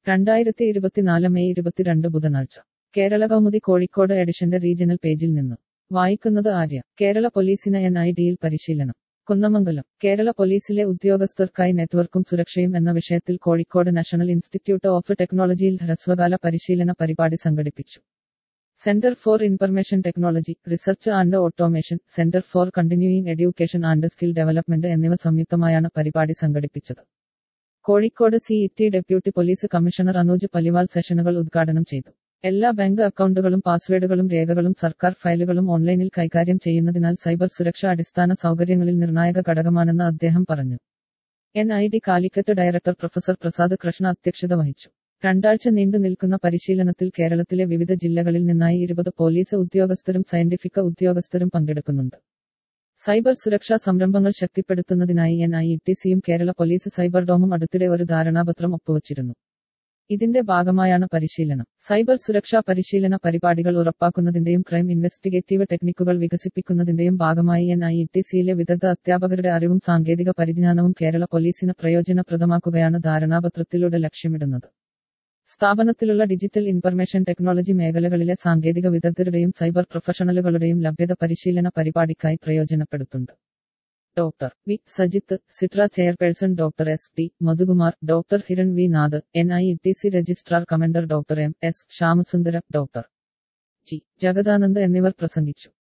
രണ്ടായിരത്തി ഇരുപത്തിനാല് മെയ് ഇരുപത്തിരണ്ട് ബുധനാഴ്ച കേരള കൗമുദി കോഴിക്കോട് എഡിഷന്റെ റീജിയണൽ പേജിൽ നിന്ന് വായിക്കുന്നത് ആര്യ കേരള പോലീസിന് എൻ ഐ ഡിയിൽ പരിശീലനം കുന്നമംഗലം കേരള പോലീസിലെ ഉദ്യോഗസ്ഥർക്കായി നെറ്റ്വർക്കും സുരക്ഷയും എന്ന വിഷയത്തിൽ കോഴിക്കോട് നാഷണൽ ഇൻസ്റ്റിറ്റ്യൂട്ട് ഓഫ് ടെക്നോളജിയിൽ ഹ്രസ്വകാല പരിശീലന പരിപാടി സംഘടിപ്പിച്ചു centre for information technology research and automation centre for continuing education and skill development എന്നിവ സംയുക്തമായാണ് പരിപാടി സംഘടിപ്പിച്ചത് Kozhikode C E deputy police commissioner Anuj Paliwal സെഷനുകൾ ഉദ്ഘാടനം ചെയ്തു എല്ലാ ബാങ്ക് അക്കൗണ്ടുകളും പാസ്വേഡുകളും രേഖകളും സർക്കാർ ഫയലുകളും ഓൺലൈനിൽ കൈകാര്യം ചെയ്യുന്നതിനാൽ സൈബർ സുരക്ഷ അടിസ്ഥാന സൗകര്യങ്ങളിൽ നിർണായക ഘടകമാണെന്ന് അദ്ദേഹം പറഞ്ഞു N I T Calicut director professor Prasad Krishna അധ്യക്ഷത വഹിച്ചു രണ്ടാഴ്ച നീണ്ടു നിൽക്കുന്ന പരിശീലനത്തിൽ കേരളത്തിലെ വിവിധ ജില്ലകളിൽ നിന്നായി ഇരുപത് പോലീസ് ഉദ്യോഗസ്ഥരും സയന്റിഫിക ഉദ്യോഗസ്ഥരും പങ്കെടുക്കുന്നുണ്ട് സൈബർ സുരക്ഷാ സംരംഭങ്ങൾ ശക്തിപ്പെടുത്തുന്നതിനായി എൻ ഐ ടി സിയും കേരള പോലീസ് സൈബർ ഡോമും അടുത്തിടെ ഒരു ധാരണാപത്രം ഒപ്പുവച്ചിരുന്നു ഇതിന്റെ ഭാഗമായാണ് പരിശീലനം സൈബർ സുരക്ഷാ പരിശീലന പരിപാടികൾ ഉറപ്പാക്കുന്നതിന്റെയും ക്രൈം ഇൻവെസ്റ്റിഗേറ്റീവ് ടെക്നിക്കുകൾ വികസിപ്പിക്കുന്നതിന്റെയും ഭാഗമായി എൻ ഐ ടി സിയിലെ വിദഗ്ധ അധ്യാപകരുടെ അറിവും സാങ്കേതിക പരിജ്ഞാനവും കേരള പോലീസിന് പ്രയോജനപ്രദമാക്കുകയാണ് ധാരണാപത്രത്തിലൂടെ ലക്ഷ്യമിടുന്നത് സ്ഥാപനത്തിലുള്ള ഡിജിറ്റൽ ഇൻഫർമേഷൻ ടെക്നോളജി മേഖലകളിലെ സാങ്കേതിക വിദഗ്ധരുടെയും സൈബർ പ്രൊഫഷണലുകളുടെയും ലഭ്യത പരിശീലന പരിപാടിക്കായി പ്രയോജനപ്പെടുത്തുന്നുണ്ട് ഡോക്ടർ വി സജിത്ത് സിട്ര chairperson doctor S T Madhukumar doctor Hiran V Nath N I T C registrar commander doctor M S Shyamasundara doctor G Jagadanand എന്നിവർ പ്രസംഗിച്ചു